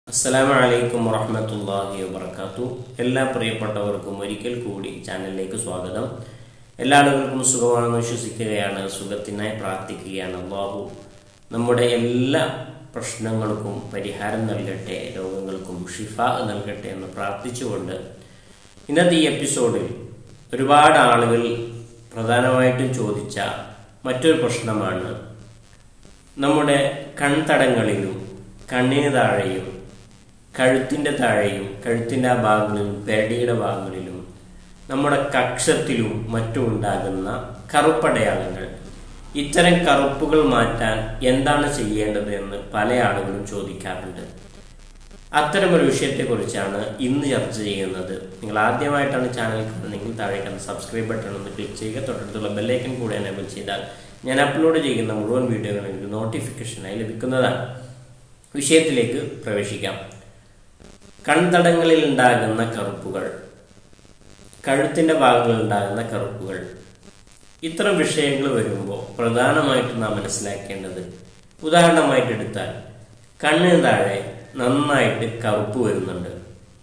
അസ്സലാമു അലൈക്കും വറഹ്മത്തുള്ളാഹി വബർക്കാത്തു എല്ലാ പ്രിയപ്പെട്ടവർക്കും ഒരിക്കൽ കൂടി ചാനലിലേക്ക് സ്വാഗതം എല്ലാ ആളുകൾക്കും സുഖമാണെന്ന് വിശ്വസിക്കുകയാണ് സുഖത്തിനായി പ്രാർത്ഥിക്കുകയാണ് അള്ളാഹു നമ്മുടെ എല്ലാ പ്രശ്നങ്ങൾക്കും പരിഹാരം നൽകട്ടെ രോഗങ്ങൾക്കും ഷിഫ നൽകട്ടെ എന്ന് പ്രാർത്ഥിച്ചുകൊണ്ട് ഇന്നത്തെ ഈ എപ്പിസോഡിൽ ഒരുപാട് ആളുകൾ പ്രധാനമായിട്ടും ചോദിച്ച മറ്റൊരു പ്രശ്നമാണ് നമ്മുടെ കൺതടങ്ങളിലും കണ്ണിന് താഴെയും കഴുത്തിൻ്റെ താഴെയും കഴുത്തിൻ്റെ ആ ഭാഗങ്ങളിലും പെരടിയുടെ ഭാഗങ്ങളിലും നമ്മുടെ കക്ഷത്തിലും മറ്റും ഉണ്ടാകുന്ന കറുപ്പടയാളങ്ങൾ ഇത്തരം കറുപ്പുകൾ മാറ്റാൻ എന്താണ് ചെയ്യേണ്ടത് എന്ന് പല ആളുകളും ചോദിക്കാറുണ്ട് അത്തരമൊരു വിഷയത്തെക്കുറിച്ചാണ് ഇന്ന് ചർച്ച ചെയ്യുന്നത് നിങ്ങൾ ആദ്യമായിട്ടാണ് ചാനൽ കാണുന്നതെങ്കിൽ താഴെ കണ്ട് സബ്സ്ക്രൈബ് ബട്ടൺ ഒന്ന് ക്ലിക്ക് ചെയ്യുക തൊട്ടടുത്തുള്ള ബെല്ലൈക്കൻ കൂടെ എനേബിൾ ചെയ്താൽ ഞാൻ അപ്ലോഡ് ചെയ്യുന്ന മുഴുവൻ വീഡിയോകളും നിങ്ങൾക്ക് നോട്ടിഫിക്കേഷനായി ലഭിക്കുന്നതാണ് വിഷയത്തിലേക്ക് പ്രവേശിക്കാം കൺതടങ്ങളിൽ ഉണ്ടാകുന്ന കറുപ്പുകൾ കഴുത്തിന്റെ ഭാഗങ്ങളിൽ ഉണ്ടാകുന്ന കറുപ്പുകൾ ഇത്തരം വിഷയങ്ങൾ വരുമ്പോൾ പ്രധാനമായിട്ടും നാം മനസ്സിലാക്കേണ്ടത് ഉദാഹരണമായിട്ട് എടുത്താൽ കണ്ണിന് താഴെ നന്നായിട്ട് കറുപ്പ് വരുന്നുണ്ട്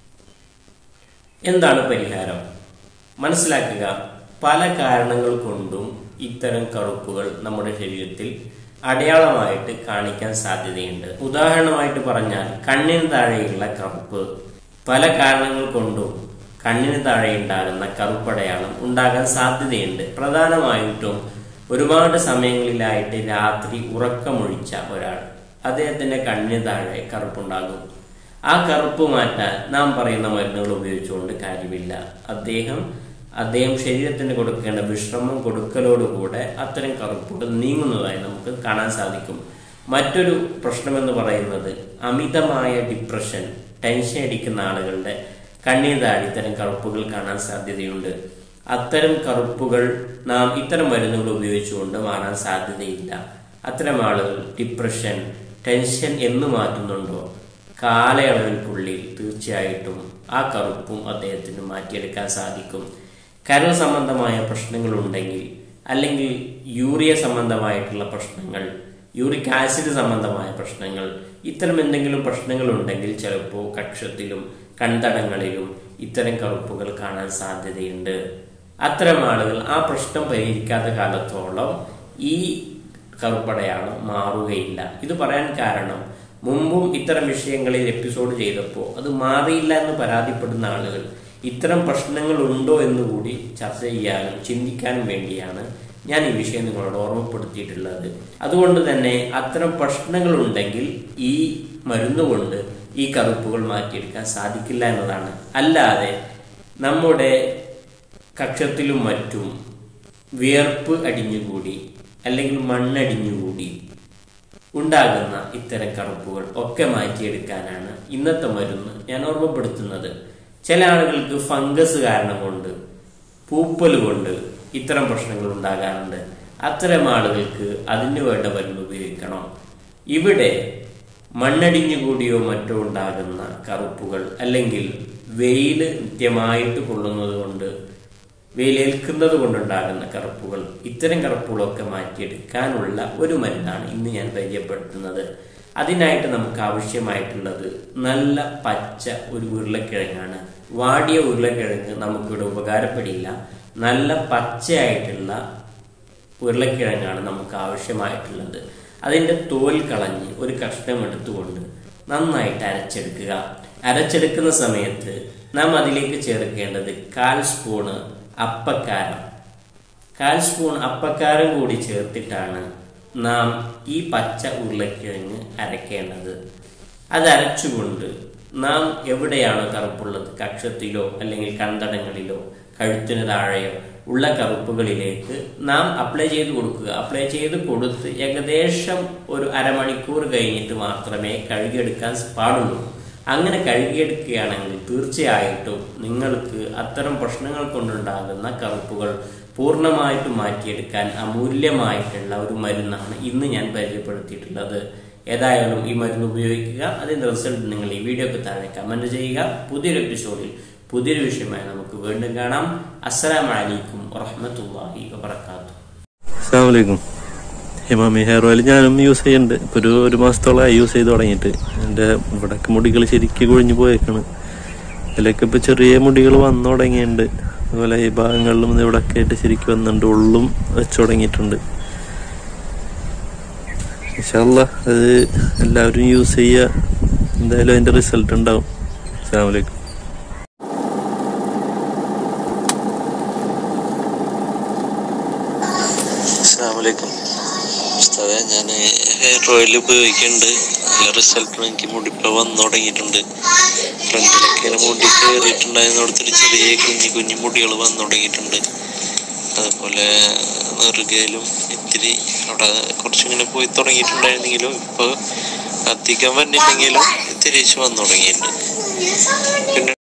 എന്താണ് പരിഹാരം മനസ്സിലാക്കുക പല കാരണങ്ങൾ കൊണ്ടും ഇത്തരം കറുപ്പുകൾ നമ്മുടെ ശരീരത്തിൽ അടയാളമായിട്ട് കാണിക്കാൻ സാധ്യതയുണ്ട് ഉദാഹരണമായിട്ട് പറഞ്ഞാൽ കണ്ണിന് താഴെയുള്ള കറുപ്പ് പല കാരണങ്ങൾ കൊണ്ടും കണ്ണിന് താഴെ ഉണ്ടാകുന്ന കറുപ്പടയാളം ഉണ്ടാകാൻ സാധ്യതയുണ്ട് പ്രധാനമായിട്ടും ഒരുപാട് സമയങ്ങളിലായിട്ട് രാത്രി ഉറക്കമൊഴിച്ച ഒരാൾ അദ്ദേഹത്തിന്റെ കണ്ണിന് താഴെ കറുപ്പുണ്ടാകും ആ കറുപ്പ് മാറ്റാൻ നാം പറയുന്ന മരുന്നുകൾ ഉപയോഗിച്ചുകൊണ്ട് കാര്യമില്ല അദ്ദേഹം അദ്ദേഹം ശരീരത്തിന് കൊടുക്കേണ്ട വിശ്രമം കൊടുക്കലോടുകൂടെ അത്തരം കറുപ്പുകൾ നീങ്ങുന്നതായി നമുക്ക് കാണാൻ സാധിക്കും മറ്റൊരു പ്രശ്നമെന്ന് പറയുന്നത് അമിതമായ ഡിപ്രഷൻ ടെൻഷൻ അടിക്കുന്ന ആളുകളുടെ കണ്ണീർ താഴെ ഇത്തരം കറുപ്പുകൾ കാണാൻ സാധ്യതയുണ്ട് അത്തരം കറുപ്പുകൾ നാം ഇത്തരം മരുന്നുകൾ ഉപയോഗിച്ചുകൊണ്ട് മാറാൻ സാധ്യതയില്ല അത്തരം ആളുകൾ ഡിപ്രഷൻ ടെൻഷൻ എന്ന് മാറ്റുന്നുണ്ടോ കാലയളവിൽക്കുള്ളിൽ തീർച്ചയായിട്ടും ആ കറുപ്പും അദ്ദേഹത്തിന് മാറ്റിയെടുക്കാൻ സാധിക്കും കരൾ സംബന്ധമായ പ്രശ്നങ്ങൾ ഉണ്ടെങ്കിൽ അല്ലെങ്കിൽ യൂറിയ സംബന്ധമായിട്ടുള്ള പ്രശ്നങ്ങൾ യൂറിക് ആസിഡ് സംബന്ധമായ പ്രശ്നങ്ങൾ ഇത്തരം എന്തെങ്കിലും പ്രശ്നങ്ങൾ ഉണ്ടെങ്കിൽ ചിലപ്പോൾ കക്ഷത്തിലും കൺതടങ്ങളിലും ഇത്തരം കറുപ്പുകൾ കാണാൻ സാധ്യതയുണ്ട് അത്തരം ആളുകൾ ആ പ്രശ്നം പരിഹരിക്കാത്ത കാലത്തോളം ഈ കറുപ്പടയാളം മാറുകയില്ല ഇത് പറയാൻ കാരണം മുമ്പും ഇത്തരം വിഷയങ്ങളിൽ എപ്പിസോഡ് ചെയ്തപ്പോൾ അത് മാറിയില്ല എന്ന് പരാതിപ്പെടുന്ന ആളുകൾ ഇത്തരം പ്രശ്നങ്ങൾ ഉണ്ടോ എന്ന് കൂടി ചർച്ച ചെയ്യാനും ചിന്തിക്കാനും വേണ്ടിയാണ് ഞാൻ ഈ വിഷയം നിങ്ങളോട് ഓർമ്മപ്പെടുത്തിയിട്ടുള്ളത് അതുകൊണ്ട് തന്നെ അത്തരം പ്രശ്നങ്ങൾ ഉണ്ടെങ്കിൽ ഈ മരുന്ന് കൊണ്ട് ഈ കറുപ്പുകൾ മാറ്റിയെടുക്കാൻ സാധിക്കില്ല എന്നതാണ് അല്ലാതെ നമ്മുടെ കക്ഷത്തിലും മറ്റും വിയർപ്പ് അടിഞ്ഞുകൂടി അല്ലെങ്കിൽ മണ്ണടിഞ്ഞുകൂടി ഉണ്ടാകുന്ന ഇത്തരം കറുപ്പുകൾ ഒക്കെ മാറ്റിയെടുക്കാനാണ് ഇന്നത്തെ മരുന്ന് ഞാൻ ഓർമ്മപ്പെടുത്തുന്നത് ചില ആളുകൾക്ക് ഫംഗസ് കാരണം കൊണ്ട് പൂപ്പൽ കൊണ്ട് ഇത്തരം പ്രശ്നങ്ങൾ ഉണ്ടാകാറുണ്ട് അത്തരം ആളുകൾക്ക് അതിന് വേണ്ട മരുന്ന് ഉപയോഗിക്കണം ഇവിടെ മണ്ണടിഞ്ഞുകൂടിയോ മറ്റോ ഉണ്ടാകുന്ന കറുപ്പുകൾ അല്ലെങ്കിൽ വെയിൽ നിത്യമായിട്ട് കൊള്ളുന്നത് കൊണ്ട് വെയിലേൽക്കുന്നത് കൊണ്ടുണ്ടാകുന്ന കറുപ്പുകൾ ഇത്തരം കറുപ്പുകളൊക്കെ മാറ്റിയെടുക്കാനുള്ള ഒരു മരുന്നാണ് ഇന്ന് ഞാൻ പരിചയപ്പെടുത്തുന്നത് അതിനായിട്ട് നമുക്ക് ആവശ്യമായിട്ടുള്ളത് നല്ല പച്ച ഒരു ഉരുളക്കിഴങ്ങാണ് വാടിയ ഉരുളക്കിഴങ്ങ് നമുക്കിവിടെ ഉപകാരപ്പെടില്ല നല്ല പച്ചയായിട്ടുള്ള ഉരുളക്കിഴങ്ങാണ് നമുക്ക് ആവശ്യമായിട്ടുള്ളത് അതിൻ്റെ തോൽ കളഞ്ഞ് ഒരു കഷ്ണം എടുത്തുകൊണ്ട് നന്നായിട്ട് അരച്ചെടുക്കുക അരച്ചെടുക്കുന്ന സമയത്ത് നാം അതിലേക്ക് ചേർക്കേണ്ടത് കാൽ സ്പൂണ് അപ്പക്കാരം കാൽ സ്പൂൺ അപ്പക്കാരം കൂടി ചേർത്തിട്ടാണ് നാം ഈ പച്ച ഉരുളക്കിഴങ്ങ് അരക്കേണ്ടത് അത് അരച്ചുകൊണ്ട് നാം എവിടെയാണോ കറുപ്പുള്ളത് കക്ഷത്തിലോ അല്ലെങ്കിൽ കന്തടങ്ങളിലോ കഴുത്തിന് താഴെയോ ഉള്ള കറുപ്പുകളിലേക്ക് നാം അപ്ലൈ ചെയ്ത് കൊടുക്കുക അപ്ലൈ ചെയ്ത് കൊടുത്ത് ഏകദേശം ഒരു അരമണിക്കൂർ കഴിഞ്ഞിട്ട് മാത്രമേ കഴുകിയെടുക്കാൻ പാടുള്ളൂ അങ്ങനെ കഴുകിയെടുക്കുകയാണെങ്കിൽ തീർച്ചയായിട്ടും നിങ്ങൾക്ക് അത്തരം പ്രശ്നങ്ങൾ കൊണ്ടുണ്ടാകുന്ന കറുപ്പുകൾ പൂർണ്ണമായിട്ട് മാറ്റിയെടുക്കാൻ അമൂല്യമായിട്ടുള്ള ഒരു മരുന്നാണ് ഇന്ന് ഞാൻ പരിചയപ്പെടുത്തിയിട്ടുള്ളത് ഏതായാലും ഈ മരുന്ന് ഉപയോഗിക്കുക അതിന്റെ റിസൾട്ട് നിങ്ങൾ ഈ വീഡിയോക്ക് താഴെ കമന്റ് ചെയ്യുക പുതിയൊരു എപ്പിസോഡിൽ പുതിയൊരു വിഷയമായി നമുക്ക് വീണ്ടും കാണാം അസ്സലാമലൈക്കും വറഹമത്തല്ലാഹി വബർക്കാത്തു അസ്സാമലൈക്കും ഹിമാമി ഹെയർ ഓയിൽ ഞാനും യൂസ് ചെയ്യുന്നുണ്ട് ഇപ്പൊ ഒരു ഒരു മാസത്തോളമായി യൂസ് ചെയ്ത് തുടങ്ങിയിട്ട് എൻ്റെ ഇവിടൊക്കെ മുടികൾ ശരിക്കും കൊഴിഞ്ഞു പോയേക്കാണ് അതിലൊക്കെ ഇപ്പൊ ചെറിയ മുടികൾ വന്നു തുടങ്ങിയിട്ടുണ്ട് അതുപോലെ ഈ ഭാഗങ്ങളിലും ഇവിടൊക്കെ ആയിട്ട് ശരിക്കും വന്നിട്ടുണ്ട് ഉള്ളും വെച്ചു തുടങ്ങിയിട്ടുണ്ട് ഇൻഷാല്ല അത് എല്ലാവരും യൂസ് ചെയ്യുക എന്തായാലും അതിന്റെ റിസൾട്ട് ഉണ്ടാവും അസ്സാം വലൈക്കും അസ്സാമലൈക്കും ഉസ്താദെ ഞാൻ ഹെയർ ഓയിൽ ഉപയോഗിക്കുന്നുണ്ട് നല്ല റിസൾട്ട് എനിക്ക് മുടിപ്പ വന്നു തുടങ്ങിയിട്ടുണ്ട് ഫ്രണ്ടിലൊക്കെ ഇങ്ങനെ മുടി കയറിയിട്ടുണ്ടായിരുന്നിടത്തൊരു ചെറിയ കുഞ്ഞു കുഞ്ഞു മുടികൾ വന്നു തുടങ്ങിയിട്ടുണ്ട് അതുപോലെ നെറുകയിലും ഇത്തിരി അവിടെ കുറച്ചിങ്ങനെ പോയി തുടങ്ങിയിട്ടുണ്ടായിരുന്നെങ്കിലും ഇപ്പോൾ അധികം വന്നില്ലെങ്കിലും ഇത്തിരി വന്നു തുടങ്ങിയിട്ടുണ്ട് പിന്നെ